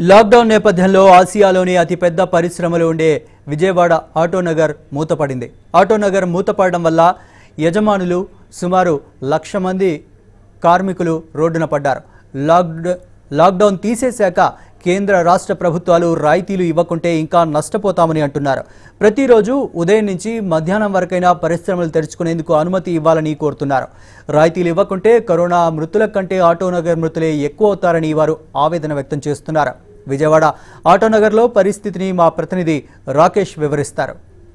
lockdown నేపథ్యంలో ఆసియాలోని అతిపెద్ద పరిశ్రమలు ఉండే విజయవాడ ఆటోనగర్ మూతపడింది ఆటోనగర్ మూతపడడం వల్ల యజమానులు సుమారు లక్ష మంది కార్మికులు రోడ్డున పడ్డారు లాక్డ లాక్డౌన్ తీసేశాక కేంద్ర రాష్ట్ర ప్రభుత్వాలు రాయితీలు ఇవ్వకుంటే ఇంకా నష్టపోతామని అంటున్నారు ప్రతిరోజు ఉదయం నుంచి మధ్యాహ్నం వరకైనా పరిశ్రమలు తెరుచుకునేందుకు అనుమతి ఇవ్వాలని కోరుతున్నారు రాయితీలు ఇవ్వకుంటే కరోనా మృతుల కంటే ఆటోనగర్ మృతులే ఎక్కువ అవుతారని వారు ఆవేదన వ్యక్తం చేస్తున్నారు విజయవాడ ఆటోనగర్లో పరిస్థితిని మా ప్రతినిధి రాకేష్ వివరిస్తారు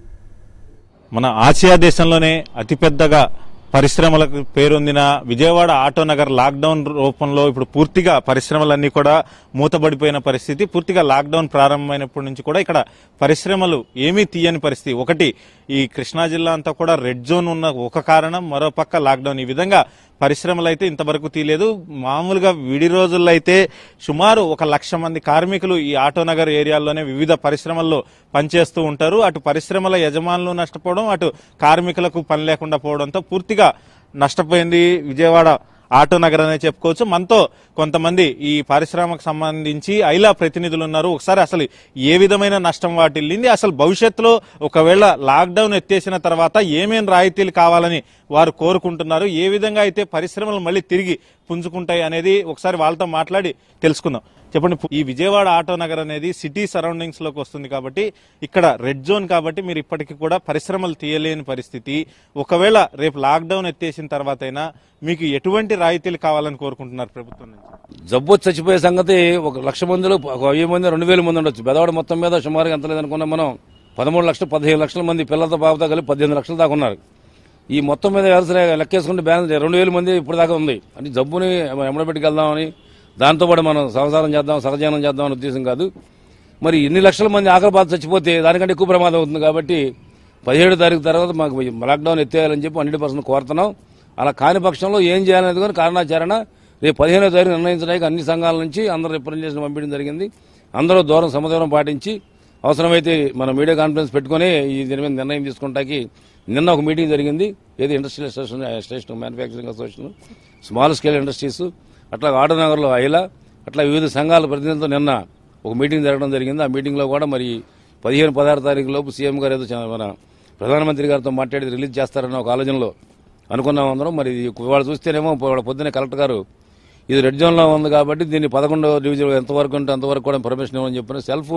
మన ఆసియా దేశంలోనే అతిపెద్దగా పరిశ్రమలకు పేరొందిన విజయవాడ ఆటోనగర్ లాక్డౌన్ రూపంలో ఇప్పుడు పూర్తిగా పరిశ్రమలన్నీ కూడా మూతబడిపోయిన పరిస్థితి పూర్తిగా లాక్డౌన్ ప్రారంభమైనప్పటి నుంచి కూడా ఇక్కడ పరిశ్రమలు ఏమీ తీయని పరిస్థితి ఒకటి ఈ కృష్ణా జిల్లా అంతా కూడా రెడ్ జోన్ ఉన్న ఒక కారణం మరో పక్క లాక్డౌన్ ఈ విధంగా పరిశ్రమలు అయితే ఇంతవరకు తీయలేదు మామూలుగా విడి రోజుల్లో అయితే సుమారు ఒక లక్ష మంది కార్మికులు ఈ ఆటోనగర్ ఏరియాల్లోనే వివిధ పరిశ్రమల్లో పనిచేస్తూ ఉంటారు అటు పరిశ్రమల యజమానులు నష్టపోవడం అటు కార్మికులకు పని లేకుండా పోవడంతో పూర్తిగా నష్టపోయింది విజయవాడ ఆటో నగర్ అనే చెప్పుకోవచ్చు మనతో కొంతమంది ఈ పరిశ్రమకు సంబంధించి ఐలా ప్రతినిధులు ఉన్నారు ఒకసారి అసలు ఏ విధమైన నష్టం వాటిల్లింది అసలు భవిష్యత్తులో ఒకవేళ లాక్డౌన్ ఎత్తేసిన తర్వాత ఏమేం రాయితీలు కావాలని వారు కోరుకుంటున్నారు ఏ విధంగా అయితే పరిశ్రమలు మళ్ళీ తిరిగి పుంజుకుంటాయి అనేది ఒకసారి వాళ్ళతో మాట్లాడి తెలుసుకుందాం చెప్పండి ఈ విజయవాడ ఆటో నగర్ అనేది సిటీ సరౌండింగ్స్ లోకి వస్తుంది కాబట్టి ఇక్కడ రెడ్ జోన్ కాబట్టి మీరు ఇప్పటికీ కూడా పరిశ్రమలు తీయలేని పరిస్థితి ఒకవేళ రేపు లాక్డౌన్ ఎత్తేసిన తర్వాత అయినా మీకు ఎటువంటి రాయితీలు కావాలని కోరుకుంటున్నారు ప్రభుత్వం నుంచి జబ్బు వచ్చి చచ్చిపోయే సంగతి ఒక లక్ష మందిలో ఒక వెయ్యి మంది రెండు వేల మంది ఉండొచ్చు బెదవాడ మొత్తం మీద సుమారుగా ఎంత లేదనుకున్నాం మనం పదమూడు లక్షలు పదిహేను లక్షల మంది పిల్లలతో బాబుతో కలిపి పద్దెనిమిది లక్షల దాకా ఉన్నారు ఈ మొత్తం మీద వ్యవసాయ లెక్కేసుకుంటే బ్యాలెన్స్ రెండు వేల మంది ఇప్పుడు దాకా ఉంది అంటే జబ్బుని ఎమ్మడబెట్టుకెళ్దామని దాంతోపాటు మనం సంసారం చేద్దాం సహజీవనం చేద్దాం అనే ఉద్దేశం కాదు మరి ఇన్ని లక్షల మంది ఆకలి బాధ చచ్చిపోతే దానికంటే ఎక్కువ ప్రమాదం అవుతుంది కాబట్టి పదిహేడు తారీఖు తర్వాత మాకు లాక్డౌన్ ఎత్తేయాలని చెప్పి హండ్రెడ్ పర్సెంట్ కోరుతున్నాం అలా కాని పక్షంలో ఏం చేయాలనేది కూడా కారణాచారణ రేపు పదిహేనో తారీఖు నిర్ణయించడానికి అన్ని సంఘాల నుంచి అందరూ రిప్రజెంటేషన్ పంపించడం జరిగింది అందరూ దూరం సమదూరం పాటించి అవసరమైతే మన మీడియా కాన్ఫరెన్స్ పెట్టుకుని ఈ దీని మీద నిర్ణయం తీసుకుంటాకి నిన్న ఒక మీటింగ్ జరిగింది ఏది industrial association station manufacturing association small scale industries అట్లా ఆటోనగర్లో ఐలా అట్లా వివిధ సంఘాల ప్రతినిధులతో నిన్న ఒక మీటింగ్ జరగడం జరిగింది ఆ మీటింగ్లో కూడా మరి పదిహేను పదహారు తారీఖు లోపు సీఎం గారు ఏదో చాలా మన ప్రధానమంత్రి గారితో మాట్లాడి రిలీజ్ చేస్తారన్న ఒక ఆలోచనలో అనుకున్నాం అందరం మరి ఇవాళ చూస్తేనేమో ఇవాళ పొద్దున్నే కలెక్టర్ గారు ఇది రెడ్ జోన్లో ఉంది కాబట్టి దీన్ని పదకొండో డివిజన్ ఎంతవరకు ఉంటే అంతవరకు కూడా పర్మిషన్ ఇవ్వని చెప్పిన సెల్ఫ్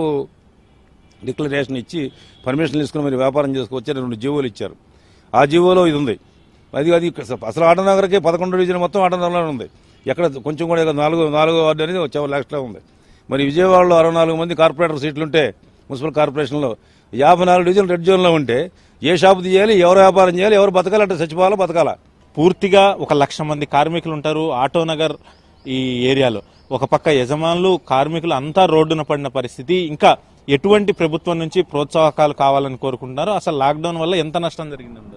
డిక్లరేషన్ ఇచ్చి పర్మిషన్ తీసుకుని మీరు వ్యాపారం చేసుకోవచ్చు రెండు జీవోలు ఇచ్చారు ఆ జీవోలో ఇది ఉంది అది అది అసలు ఆటనగర్కి పదకొండు డివిజన్ మొత్తం ఆటనగర్లో ఉంది ఎక్కడ కొంచెం కూడా ఇక్కడ నాలుగు నాలుగో వార్డు అనేది వచ్చే లాస్ట్లో ఉంది మరి విజయవాడలో అరవై నాలుగు మంది కార్పొరేటర్ సీట్లు ఉంటే మున్సిపల్ కార్పొరేషన్లో యాభై నాలుగు డివిజన్ రెడ్ జోన్లో ఉంటే ఏ షాపు తీయాలి ఎవరు వ్యాపారం చేయాలి ఎవరు బతకాలి అంటే చచ్చిపోవాలా బతకాలా పూర్తిగా ఒక లక్ష మంది కార్మికులు ఉంటారు ఆటో నగర్ ఈ ఏరియాలో ఒక పక్క యజమానులు కార్మికులు అంతా రోడ్డున పడిన పరిస్థితి ఇంకా ఎటువంటి ప్రభుత్వం నుంచి ప్రోత్సాహకాలు కావాలని కోరుకుంటున్నారు అసలు లాక్డౌన్ వల్ల ఎంత నష్టం జరిగిందండి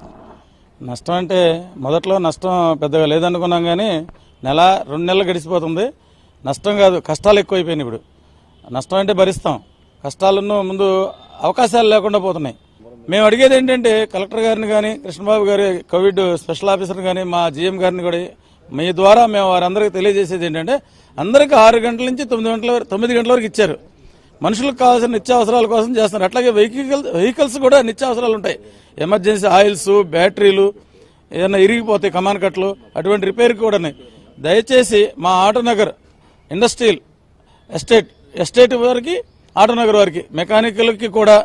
నష్టం అంటే మొదట్లో నష్టం పెద్దగా లేదనుకున్నాం కానీ నెల రెండు నెలలు గడిచిపోతుంది నష్టం కాదు కష్టాలు ఎక్కువైపోయినాయి ఇప్పుడు నష్టం అంటే భరిస్తాం కష్టాలను ముందు అవకాశాలు లేకుండా పోతున్నాయి మేము అడిగేది ఏంటంటే కలెక్టర్ గారిని కానీ కృష్ణబాబు గారి కోవిడ్ స్పెషల్ ఆఫీసర్ కానీ మా జీఎం గారిని కూడా మీ ద్వారా మేము వారందరికీ తెలియజేసేది ఏంటంటే అందరికీ ఆరు గంటల నుంచి తొమ్మిది గంటల వరకు తొమ్మిది గంటల వరకు ఇచ్చారు మనుషులకు కావాల్సిన నిత్యావసరాల కోసం చేస్తున్నారు అట్లాగే వెహికల్ వెహికల్స్ కూడా నిత్యావసరాలు ఉంటాయి ఎమర్జెన్సీ ఆయిల్స్ బ్యాటరీలు ఏదైనా ఇరిగిపోతాయి కమాన్ కట్లు అటువంటి రిపేర్ కూడా దయచేసి మా ఆటోనగర్ ఇండస్ట్రియల్ ఎస్టేట్ ఎస్టేట్ వారికి ఆటోనగర్ వారికి మెకానికల్కి కూడా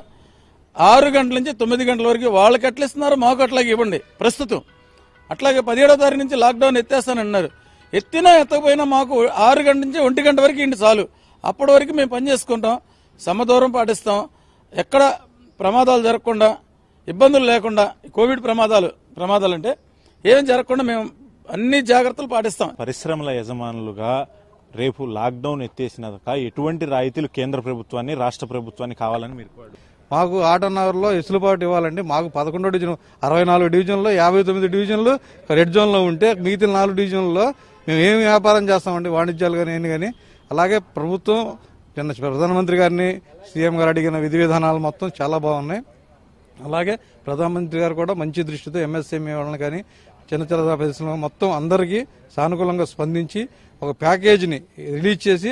ఆరు గంటల నుంచి తొమ్మిది గంటల వరకు వాళ్ళకి ఎట్లా ఇస్తున్నారు మాకు అట్లాగే ఇవ్వండి ప్రస్తుతం అట్లాగే పదిహేడో తారీఖు నుంచి లాక్డౌన్ ఎత్తేస్తానన్నారు ఎత్తినా ఎత్తకపోయినా మాకు ఆరు గంటల నుంచి ఒంటి గంట వరకు ఇంటి చాలు అప్పటి వరకు మేము పని చేసుకుంటాం సమదూరం పాటిస్తాం ఎక్కడ ప్రమాదాలు జరగకుండా ఇబ్బందులు లేకుండా కోవిడ్ ప్రమాదాలు ప్రమాదాలు అంటే ఏం జరగకుండా మేము అన్ని జాగ్రత్తలు పాటిస్తాం పరిశ్రమల యజమానులుగా రేపు లాక్డౌన్ ఎత్తేసినాక ఎటువంటి రాయితీలు కేంద్ర ప్రభుత్వాన్ని రాష్ట్ర ప్రభుత్వాన్ని కావాలని మీరు కోరు- మాకు ఆటోనగర్లో ఎసులుబాటు ఇవ్వాలండి మాకు పదకొండో డివిజన్ అరవై నాలుగు డివిజన్లో యాభై తొమ్మిది డివిజన్లు రెడ్ జోన్లో ఉంటే మిగతా నాలుగు డివిజన్లలో మేము ఏమి వ్యాపారం చేస్తామండి వాణిజ్యాలు కానీ ఏంటి కానీ అలాగే ప్రభుత్వం నిన్న ప్రధానమంత్రి గారిని సీఎం గారు అడిగిన విధి విధానాలు మొత్తం చాలా బాగున్నాయి అలాగే ప్రధానమంత్రి గారు కూడా మంచి దృష్టితో ఎంఎస్ఎంఈ వాళ్ళని కానీ చిన్న చిన్న పరిశ్రమ మొత్తం అందరికీ సానుకూలంగా స్పందించి ఒక ప్యాకేజీని రిలీజ్ చేసి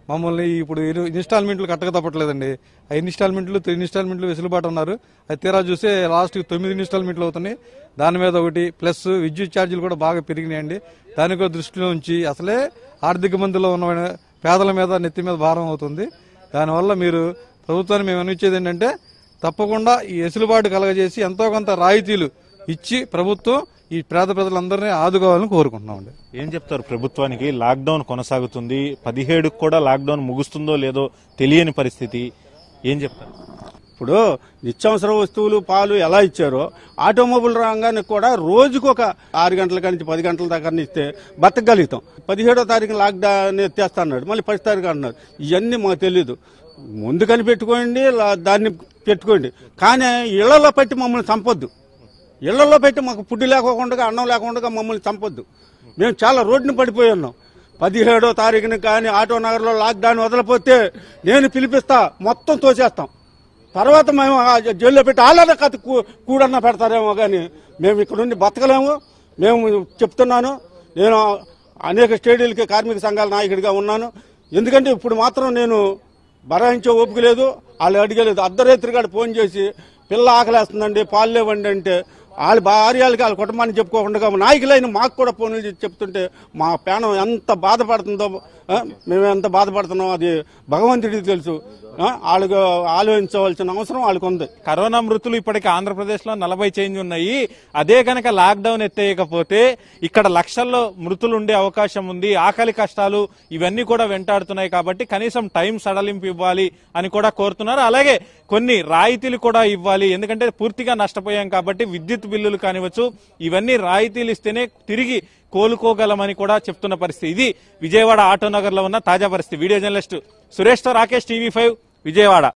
మమ్మల్ని ఇప్పుడు ఇరు- ఇన్స్టాల్మెంట్లు కట్టక తప్పట్లేదండి ఆ ఇన్స్టాల్మెంట్లు త్రీ ఇన్స్టాల్మెంట్లు వెసులుబాటు ఉన్నారు అది తీరా చూస్తే లాస్ట్ తొమ్మిది ఇన్స్టాల్మెంట్లు అవుతున్నాయి దాని మీద ఒకటి ప్లస్ విద్యుత్ ఛార్జీలు కూడా బాగా పెరిగినాయండి దాని కూడా దృష్టిలో ఉంచి అసలే ఆర్థిక మందులో ఉన్న పేదల మీద నెత్తి మీద భారం అవుతుంది దానివల్ల మీరు ప్రభుత్వాన్ని మేము అనిచ్చేది ఏంటంటే తప్పకుండా ఈ వెసులుబాటు కలగజేసి ఎంతో కొంత రాయితీలు ఇచ్చి ప్రభుత్వం ఈ పేద ప్రజలందరినీ ఆదుకోవాలని కోరుకుంటున్నామండి ఏం చెప్తారు ప్రభుత్వానికి లాక్డౌన్ కొనసాగుతుంది పదిహేడుకు కూడా లాక్డౌన్ ముగుస్తుందో లేదో తెలియని పరిస్థితి ఏం చెప్తారు ఇప్పుడు నిత్యావసర వస్తువులు పాలు ఎలా ఇచ్చారో ఆటోమొబైల్ రంగానికి కూడా రోజుకు ఒక ఆరు గంటల కాడి నుంచి పది గంటల దాకా ఇస్తే బతకగలుగుతాం పదిహేడో తారీఖు లాక్డౌన్ ఎత్తేస్తా అన్నాడు మళ్ళీ పది తారీఖు అన్నారు ఇవన్నీ మాకు తెలియదు ముందు కనిపెట్టుకోండి లా- దాన్ని పెట్టుకోండి కానీ ఇళ్లలో పెట్టి మమ్మల్ని చంపొద్దు ఇళ్లలో పెట్టి మాకు ఫుడ్ లేకోకుండా అన్నం లేకుండా మమ్మల్ని చంపొద్దు మేము చాలా రోడ్డుని పడిపోయి ఉన్నాం పదిహేడో తారీఖున కానీ ఆటో నగర్లో లాక్డౌన్ వదలపోతే నేను పిలిపిస్తా మొత్తం తోచేస్తాం తర్వాత మేము ఆ జైల్లో పెట్టి ఆళ్ళ కథ కూ- కూడన్నా పెడతారేమో కానీ మేము ఇక్కడ నుండి బతకలేము మేము చెప్తున్నాను నేను అనేక స్టేడియాలకి కార్మిక సంఘాల నాయకుడిగా ఉన్నాను ఎందుకంటే ఇప్పుడు మాత్రం నేను బరాయించే ఓపిక లేదు వాళ్ళు అడిగలేదు అర్ధరాత్రి కాడ ఫోన్ చేసి పిల్ల ఆకలేస్తుందండి పాలు లేవండి అంటే వాళ్ళ భార్యలకి వాళ్ళ కుటుంబాన్ని చెప్పుకోకుండా నాయకులైన మాకు కూడా ఫోన్లు చేసి చెప్తుంటే మా పేనం ఎంత బాధపడుతుందో ఆ, మేము ఎంత బాధపడుతున్నాం అది భగవంతుడికి తెలుసు ఆ, వాళ్ళకు ఆలోచించవలసిన అవసరం వాళ్ళకు ఉంది కరోనా మృతులు ఇప్పటికి ఆంధ్రప్రదేశ్ లో నలభై చేంజ్ ఉన్నాయి అదే కనుక లాక్డౌన్ ఎత్తేయకపోతే ఇక్కడ లక్షల్లో మృతులు ఉండే అవకాశం ఉంది ఆకలి కష్టాలు ఇవన్నీ కూడా వెంటాడుతున్నాయి కాబట్టి కనీసం టైం సడలింపు ఇవ్వాలి అని కూడా కోరుతున్నారు అలాగే కొన్ని రాయితీలు కూడా ఇవ్వాలి ఎందుకంటే పూర్తిగా నష్టపోయాం కాబట్టి విద్యుత్ బిల్లులు కానివచ్చు ఇవన్నీ రాయితీలు ఇస్తేనే తిరిగి కోలుకోగలమని కూడా చెప్తున్న పరిస్థితి ఇది విజయవాడ ఆటో నగర్ లో ఉన్న తాజా పరిస్థితి వీడియో జర్నలిస్ట్ సురేష్ తో రాకేష్ టీవీ ఫైవ్ విజయవాడ